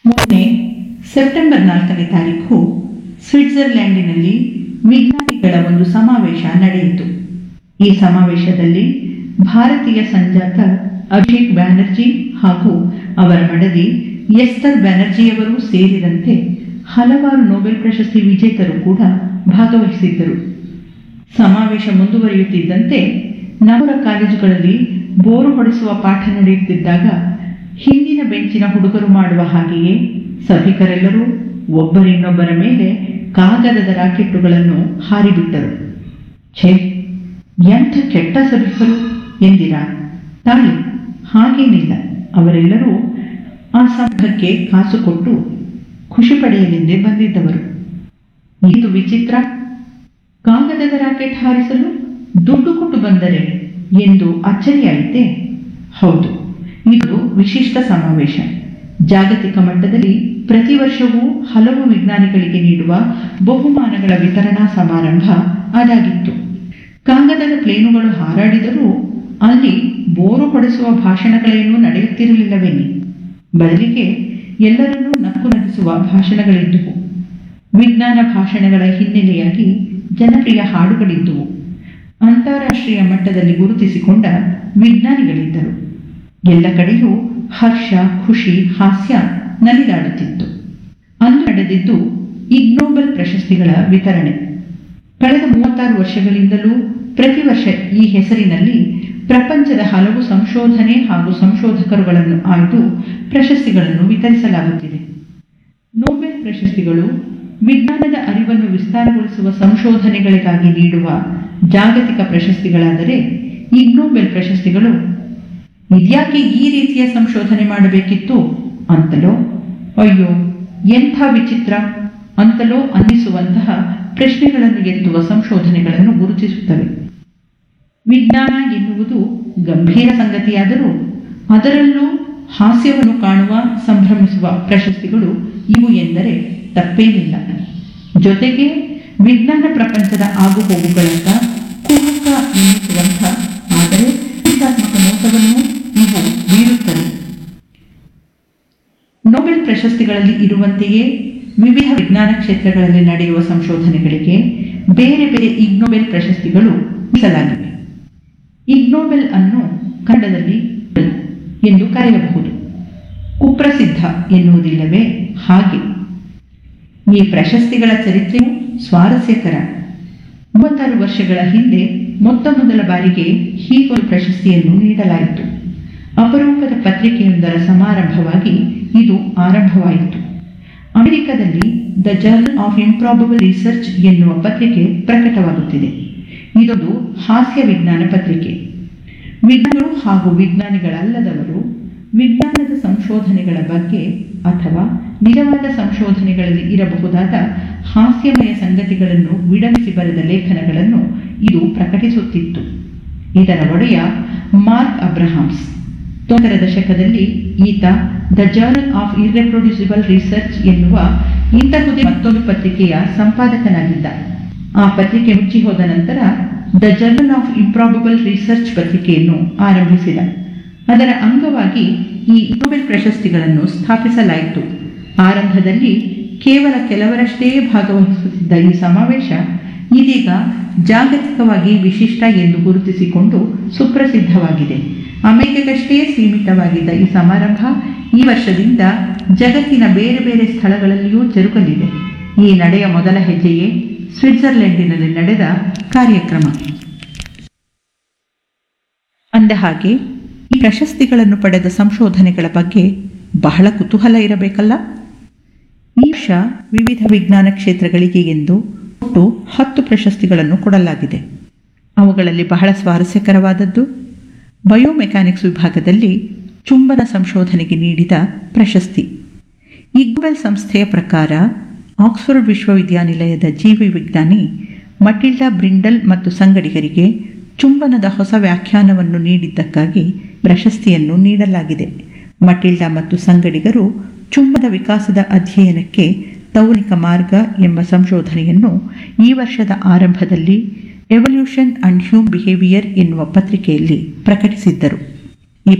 ಮೊನ್ನೆ ಸೆಪ್ಟೆಂಬರ್ ನಾಲ್ಕನೇ ತಾರೀಕು ಸ್ವಿಟ್ಜರ್ಲ್ಯಾಂಡಿನಲ್ಲಿ ವಿಜ್ಞಾನಿಗಳ ಒಂದು ಸಮಾವೇಶ ನಡೆಯಿತು ಈ ಸಮಾವೇಶದಲ್ಲಿ ಭಾರತೀಯ ಸಂಜಾತ ಅಭಿಷೇಕ್ ಬ್ಯಾನರ್ಜಿ ಹಾಗೂ ಅವರ ಮಡದಿ ಎಸ್ತರ್ ಬ್ಯಾನರ್ಜಿಯವರು ಸೇರಿದಂತೆ ಹಲವಾರು ನೊಬೆಲ್ ಪ್ರಶಸ್ತಿ ವಿಜೇತರು ಕೂಡ ಭಾಗವಹಿಸಿದ್ದರು ಸಮಾವೇಶ ಮುಂದುವರಿಯುತ್ತಿದ್ದಂತೆ ನಗರ ಕಾಲೇಜುಗಳಲ್ಲಿ ಬೋರು ಹೊಡೆಸುವ ಪಾಠ ನಡೆಯುತ್ತಿದ್ದಾಗ ಹಿಂದಿನ ಬೆಂಚಿನ ಹುಡುಗರು ಮಾಡುವ ಹಾಗೆಯೇ ಸಭಿಕರೆಲ್ಲರೂ ಒಬ್ಬರಿನ್ನೊಬ್ಬರ ಮೇಲೆ ಕಾಗದದ ರಾಕೆಟ್ಟುಗಳನ್ನು ಹಾರಿಬಿಟ್ಟರು ಛೇ ಎಂಥ ಕೆಟ್ಟ ಸಭಿಕರು ಎಂದಿರಾ ತಾಳಿ ಹಾಗೇನಿಲ್ಲ ಅವರೆಲ್ಲರೂ ಆ ಸಂಘಕ್ಕೆ ಕಾಸು ಕೊಟ್ಟು ಖುಷಿ ಪಡೆಯಲೆಂದೇ ಬಂದಿದ್ದವರು ಇದು ವಿಚಿತ್ರ ಕಾಗದದ ರಾಕೆಟ್ ಹಾರಿಸಲು ದುಡ್ಡು ಕೊಟ್ಟು ಬಂದರೆ ಎಂದು ಅಚ್ಚರಿಯಾಯಿತೆ ಹೌದು ಇದು ವಿಶಿಷ್ಟ ಸಮಾವೇಶ ಜಾಗತಿಕ ಮಟ್ಟದಲ್ಲಿ ಪ್ರತಿ ವರ್ಷವೂ ಹಲವು ವಿಜ್ಞಾನಿಗಳಿಗೆ ನೀಡುವ ಬಹುಮಾನಗಳ ವಿತರಣಾ ಸಮಾರಂಭ ಅದಾಗಿತ್ತು ಕಾಗದದ ಪ್ಲೇನುಗಳು ಹಾರಾಡಿದರೂ ಅಲ್ಲಿ ಬೋರು ಹೊಡೆಸುವ ಭಾಷಣಗಳೇನೂ ನಡೆಯುತ್ತಿರಲಿಲ್ಲವೆನ್ನಿ ಬದಲಿಗೆ ಎಲ್ಲರನ್ನೂ ನಕ್ಕು ನಗಿಸುವ ಭಾಷಣಗಳಿದ್ದುವು ವಿಜ್ಞಾನ ಭಾಷಣಗಳ ಹಿನ್ನೆಲೆಯಾಗಿ ಜನಪ್ರಿಯ ಹಾಡುಗಳಿದ್ದುವು ಅಂತಾರಾಷ್ಟ್ರೀಯ ಮಟ್ಟದಲ್ಲಿ ಗುರುತಿಸಿಕೊಂಡ ವಿಜ್ಞಾನಿಗಳಿದ್ದರು ಎಲ್ಲ ಕಡೆಯೂ ಹರ್ಷ ಖುಷಿ ಹಾಸ್ಯ ನಲಿದಾಡುತ್ತಿತ್ತು ಅಂದು ನಡೆದಿದ್ದು ಇಗ್ನೋಬೆಲ್ ಪ್ರಶಸ್ತಿಗಳ ವಿತರಣೆ ಕಳೆದ ಮೂವತ್ತಾರು ವರ್ಷಗಳಿಂದಲೂ ಪ್ರತಿ ವರ್ಷ ಈ ಹೆಸರಿನಲ್ಲಿ ಪ್ರಪಂಚದ ಹಲವು ಸಂಶೋಧನೆ ಹಾಗೂ ಸಂಶೋಧಕರುಗಳನ್ನು ಆಯ್ದು ಪ್ರಶಸ್ತಿಗಳನ್ನು ವಿತರಿಸಲಾಗುತ್ತಿದೆ ನೊಬೆಲ್ ಪ್ರಶಸ್ತಿಗಳು ವಿಜ್ಞಾನದ ಅರಿವನ್ನು ವಿಸ್ತಾರಗೊಳಿಸುವ ಸಂಶೋಧನೆಗಳಿಗಾಗಿ ನೀಡುವ ಜಾಗತಿಕ ಪ್ರಶಸ್ತಿಗಳಾದರೆ ಇಗ್ನೋಬೆಲ್ ಪ್ರಶಸ್ತಿಗಳು ಇದ್ಯಾಕೆ ಈ ರೀತಿಯ ಸಂಶೋಧನೆ ಮಾಡಬೇಕಿತ್ತು ಅಂತಲೋ ಅಯ್ಯೋ ಎಂಥ ವಿಚಿತ್ರ ಅಂತಲೋ ಅನ್ನಿಸುವಂತಹ ಪ್ರಶ್ನೆಗಳನ್ನು ಎತ್ತುವ ಸಂಶೋಧನೆಗಳನ್ನು ಗುರುತಿಸುತ್ತವೆ ವಿಜ್ಞಾನ ಎನ್ನುವುದು ಗಂಭೀರ ಸಂಗತಿಯಾದರೂ ಅದರಲ್ಲೂ ಹಾಸ್ಯವನ್ನು ಕಾಣುವ ಸಂಭ್ರಮಿಸುವ ಪ್ರಶಸ್ತಿಗಳು ಇವು ಎಂದರೆ ತಪ್ಪೇನಿಲ್ಲ ಜೊತೆಗೆ ವಿಜ್ಞಾನ ಪ್ರಪಂಚದ ಆಗುಹೋಗುಗಳತ್ತ ಕುಹುಕ ಎನ್ನಿಸುವಂಥ ಆದರೆ ಚಿಂತಾತ್ಮಕ ನೋಟವನ್ನು ಇವು ಬೀರುತ್ತವೆ ನೊಬೆಲ್ ಪ್ರಶಸ್ತಿಗಳಲ್ಲಿ ಇರುವಂತೆಯೇ ವಿವಿಧ ವಿಜ್ಞಾನ ಕ್ಷೇತ್ರಗಳಲ್ಲಿ ನಡೆಯುವ ಸಂಶೋಧನೆಗಳಿಗೆ ಬೇರೆ ಬೇರೆ ಇಗ್ನೋಬೆಲ್ ಪ್ರಶಸ್ತಿಗಳು ಮೀಸಲಾಗಿವೆ ಇಗ್ನೋಬೆಲ್ ಅನ್ನು ಕನ್ನಡದಲ್ಲಿ ಎಂದು ಕರೆಯಬಹುದು ಕುಪ್ರಸಿದ್ಧ ಎನ್ನುವುದಿಲ್ಲವೇ ಹಾಗೆ ಈ ಪ್ರಶಸ್ತಿಗಳ ಚರಿತ್ರೆಯು ಸ್ವಾರಸ್ಯಕರ ಮೂವತ್ತಾರು ವರ್ಷಗಳ ಹಿಂದೆ ಮೊತ್ತ ಮೊದಲ ಬಾರಿಗೆ ಹೀಗೊಂದು ಪ್ರಶಸ್ತಿಯನ್ನು ನೀಡಲಾಯಿತು ಅಪರೂಪದ ಪತ್ರಿಕೆಯೊಂದರ ಸಮಾರಂಭವಾಗಿ ಇದು ಆರಂಭವಾಯಿತು ಅಮೆರಿಕದಲ್ಲಿ the journal of improbable research ಎನ್ನುವ ಪತ್ರಿಕೆ ಪ್ರಕಟವಾಗುತ್ತಿದೆ ಇದೊಂದು ಹಾಸ್ಯ ವಿಜ್ಞಾನ ಪತ್ರಿಕೆ ವಿಜ್ಞಾನಿಗಳು ಹಾಗೂ ವಿಜ್ಞಾನಿಗಳಲ್ಲದವರು ವಿಜ್ಞಾನದ ಸಂಶೋಧನೆಗಳ ಬಗ್ಗೆ ಅಥವಾ ನಿಜವಾದ ಸಂಶೋಧನೆಗಳಲ್ಲಿ ಇರಬಹುದಾದ ಹಾಸ್ಯಮಯ ಸಂಗತಿಗಳನ್ನು ವಿಡಂಬಿಸಿ ಬರೆದ ಲೇಖನಗಳನ್ನು ಇದು ಪ್ರಕಟಿಸುತ್ತಿತ್ತು ಇದರ ಒಡೆಯ ಮಾರ್ಕ್ ಅಬ್ರಹಾಮ್ಸ್ ತೊಂದರ ದಶಕದಲ್ಲಿ ಈತ the journal of irreproducible research ಎನ್ನುವ ಇಂತಹುದೇ ಮತ್ತೊಂದು ಪತ್ರಿಕೆಯ ಸಂಪಾದಕನಾಗಿದ್ದ ಆ ಪತ್ರಿಕೆ ಮುಚ್ಚಿ ಹೋದ ನಂತರ the journal of improbable research ಪತ್ರಿಕೆಯನ್ನು ಆರಂಭಿಸಿದ ಅದರ ಅಂಗವಾಗಿ ಈ ನೊಬೆಲ್ ಪ್ರಶಸ್ತಿಗಳನ್ನು ಸ್ಥಾಪಿಸಲಾಯಿತು ಆರಂಭದಲ್ಲಿ ಕೇವಲ ಕೆಲವರಷ್ಟೇ ಭಾಗವಹಿಸುತ್ತಿದ್ದ ಈ ಸಮಾವೇಶ ಇದೀಗ ಜಾಗತಿಕವಾಗಿ ವಿಶಿಷ್ಟ ಎಂದು ಗುರುತಿಸಿಕೊಂಡು ಸುಪ್ರಸಿದ್ಧವಾಗಿದೆ ಅಮೆರಿಕಕ್ಕಷ್ಟೇ ಸೀಮಿತವಾಗಿದ್ದ ಈ ಸಮಾರಂಭ ಈ ವರ್ಷದಿಂದ ಜಗತ್ತಿನ ಬೇರೆ ಬೇರೆ ಸ್ಥಳಗಳಲ್ಲಿಯೂ ಜರುಗಲಿದೆ ಈ ನಡೆಯ ಮೊದಲ ಹೆಜ್ಜೆಯೇ ಸ್ವಿಟ್ಜರ್ಲೆಂಡಿನಲ್ಲಿ ನಡೆದ ಕಾರ್ಯಕ್ರಮ ಅಂದ ಹಾಗೆ ಈ ಪ್ರಶಸ್ತಿಗಳನ್ನು ಪಡೆದ ಸಂಶೋಧನೆಗಳ ಬಗ್ಗೆ ಬಹಳ ಕುತೂಹಲ ಇರಬೇಕಲ್ಲ ಈ ವರ್ಷ ವಿವಿಧ ವಿಜ್ಞಾನ ಕ್ಷೇತ್ರಗಳಿಗೆ ಎಂದು ಒಟ್ಟು ಹತ್ತು ಪ್ರಶಸ್ತಿಗಳನ್ನು ಕೊಡಲಾಗಿದೆ ಅವುಗಳಲ್ಲಿ ಬಹಳ ಸ್ವಾರಸ್ಯಕರವಾದದ್ದು ಬಯೋಮೆಕ್ಯಾನಿಕ್ಸ್ ವಿಭಾಗದಲ್ಲಿ ಚುಂಬನ ಸಂಶೋಧನೆಗೆ ನೀಡಿದ ಪ್ರಶಸ್ತಿ ಇಗ್ಬೆಲ್ ಸಂಸ್ಥೆಯ ಪ್ರಕಾರ ಆಕ್ಸ್ಫರ್ಡ್ ವಿಶ್ವವಿದ್ಯಾನಿಲಯದ ಜೀವಿ ವಿಜ್ಞಾನಿ ಮಟಿಲ್ಡಾ ಬ್ರಿಂಡಲ್ ಮತ್ತು ಸಂಗಡಿಗರಿಗೆ ಚುಂಬನದ ಹೊಸ ವ್ಯಾಖ್ಯಾನವನ್ನು ನೀಡಿದ್ದಕ್ಕಾಗಿ ಪ್ರಶಸ್ತಿಯನ್ನು ನೀಡಲಾಗಿದೆ ಮಟಿಲ್ಡಾ ಮತ್ತು ಸಂಗಡಿಗರು ಚುಂಬದ ವಿಕಾಸದ ಅಧ್ಯಯನಕ್ಕೆ ತೌಲಿಕ ಮಾರ್ಗ ಎಂಬ ಸಂಶೋಧನೆಯನ್ನು ಈ ವರ್ಷದ ಆರಂಭದಲ್ಲಿ ಎವಲ್ಯೂಷನ್ ಅಂಡ್ ಹ್ಯೂಮ್ ಬಿಹೇವಿಯರ್ ಎನ್ನುವ ಪತ್ರಿಕೆಯಲ್ಲಿ ಪ್ರಕಟಿಸಿದ್ದರು